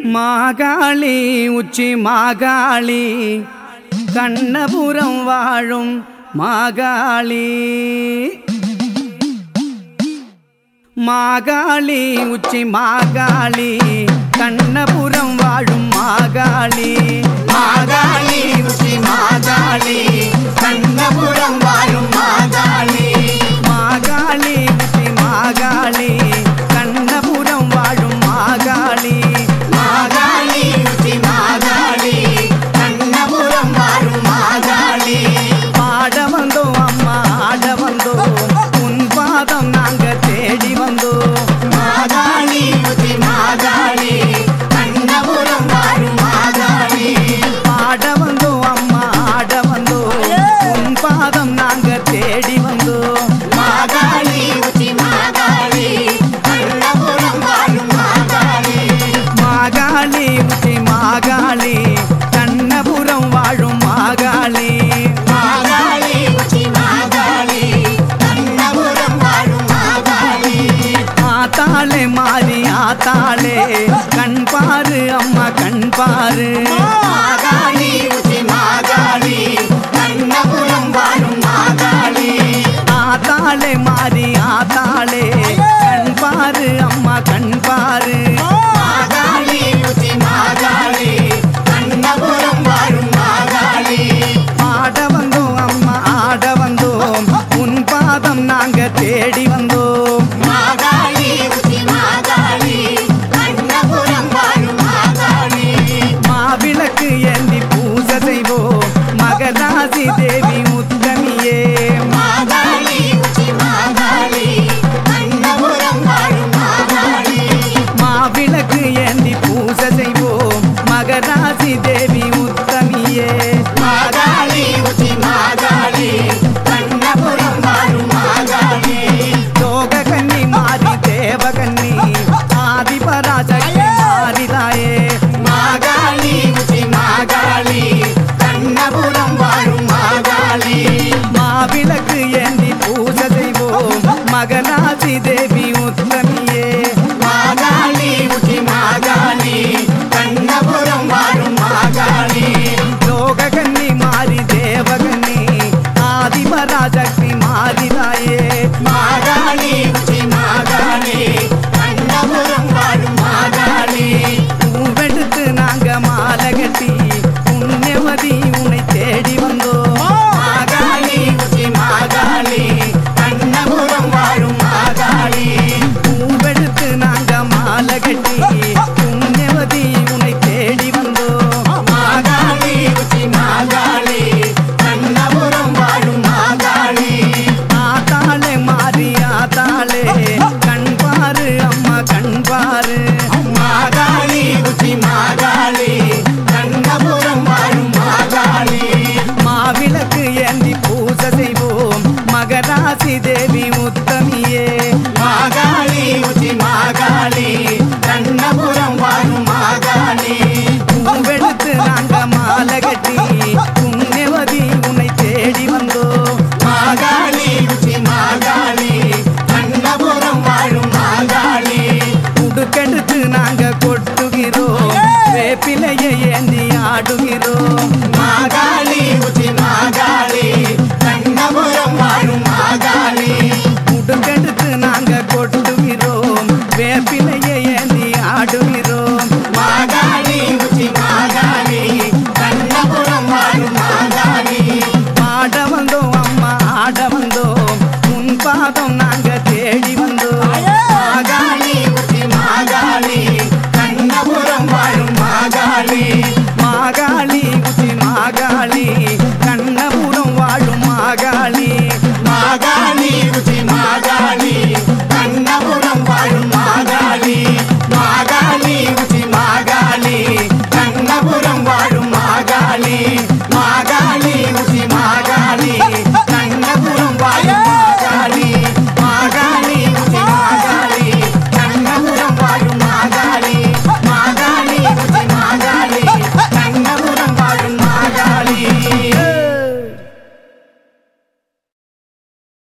மாகாளி உச்சி மாகாளி கண்ணபுரம் வாழும் மாகாளி மாகாளி உச்சி மாகாளி கண்ணபுரம் வாழும் மாகாளி மாகாளி உச்சி மாகாளி கண்ணபுரம் வாழும் மாகாளி மாகாளி உச்சி மாகாளி கண்ணபுரம் வாழும் மாகாளி மாகாளி உச்சி மாகாளி கண்ணபுரம் வாழும் மாகாளி பாட வந்தோம் அம்மா ஆட வந்தோம் உன் பாதம் நாங்க தேடி வந்தோம் மாகாளி உச்சி மாகாளி கண்ணபுரம் வாழும் மாகாளி பாட வந்தோம் அம்மா ஆட வந்தோம் உன் பாதம் நாங்க தேடி வந்தோம் மாகாளி உச்சி மாகாளி கண்ணபுரம் வாழும் மாகாளி மாகாளி உச்சி மாகாளி கண்ணபுரம் வாழும் மாகாளி மாகாளி உச்சி மாகாளி கண்ணபுரம் வாழும் மாகாளி ஆத்தாளே மாறி ஆத்தாளே கண் பாரு அம்மா கண் பாரு மாகாளி உச்சி மாகாளி கண்ணபுரம் வாழும் மாகாளி ஆத்தாளே மாறி ஆத்தாளே கண் பாரு அம்மா கண் பாரு மாகாளி உச்சி மாகாளி கண்ணபுரம் வாழும் மாகாளி ஆட வந்தோம் அம்மா ஆட வந்தோம் உன் பாதம் நாங்க தேடி வந்தோம் மாகாளி உச்சி மாகாளி கண்ணபுரம் வாழும் மாகாளி மாவிளக்கு ஏந்தி பூஜை செய்வோம் மகராசி தேவி முத்தமியே மாகாளி உச்சி மாகாளி கண்ணபுரம் வாழும் மாகாளி மாவிளக்கு ஏந்தி பூஜை செய்வோம் மகராசி தேவி உத்தமியே மாகாளி உச்சி மாகாளி கண்ணபுரம் வாழும் மாகாளி யோக கன்னி மாறி தேவ கன்னி ஆதிபராஜகி மாறிதாயே மாகாளி உச்சி மாகாளி கண்ணபுரம் வாழும் மாகாளி மாவிளக்கு ஏந்தி பூஜை செய்வோம் மகராசி தேவி உத்தமியே மாகாளி உச்சி மாகாளி கண்ணபுரம் வாழும் மாகாளி யோக கன்னி மாறி தேவ கன்னி ஆதிபராஜகி மாறிதாயே மாகாளி உச்சி மாகாளி கண்ணபுரம் வாழும் மாகாளி பூவெடுத்து நாங்க மாலை கட்டி புண்ணியவதி உன்னை தேடி வந்தோம் மாகாளி உச்சி மாகாளி கண்ணபுரம் வாழும் மாகாளி பூவெடுத்து நாங்க மாலை கட்டி புண்ணியவதி உன்னை தேடி வந்தோம் மாகாளி உச்சி மாகாளி கண்ணபுரம் வாழும் மாகாளி ஆத்தாளே மாறி ஆத்தாளே கண் பாரு அம்மா கண் பாரு மாகாளி உச்சி மாகாளி கண்ணபுரம் வாழும் மாகாளி மாவிளக்கு ஏந்தி பூஜை செய்வோம் மகராசி தேவி உத்தமியே மாகாளி உச்சி மாகாளி கண்ணபுரம் வாழும் மாகாளி பூவெடுத்து நாங்க மாலை கட்டி புண்ணியவதி உன்னை தேடி வந்தோம் மாகாளி உச்சி மாகாளி கண்ணபுரம் வாழும் மாகாளி உடுக்கெடுத்து நாங்க கொட்டுகிறோம் வேப்பிலையை ஏந்தி ஆடுகிறோம் மாகாளி உச்சி மாகாளி கண்ணபுரம் வாழும் மாகாளி உடுக்கெடுத்து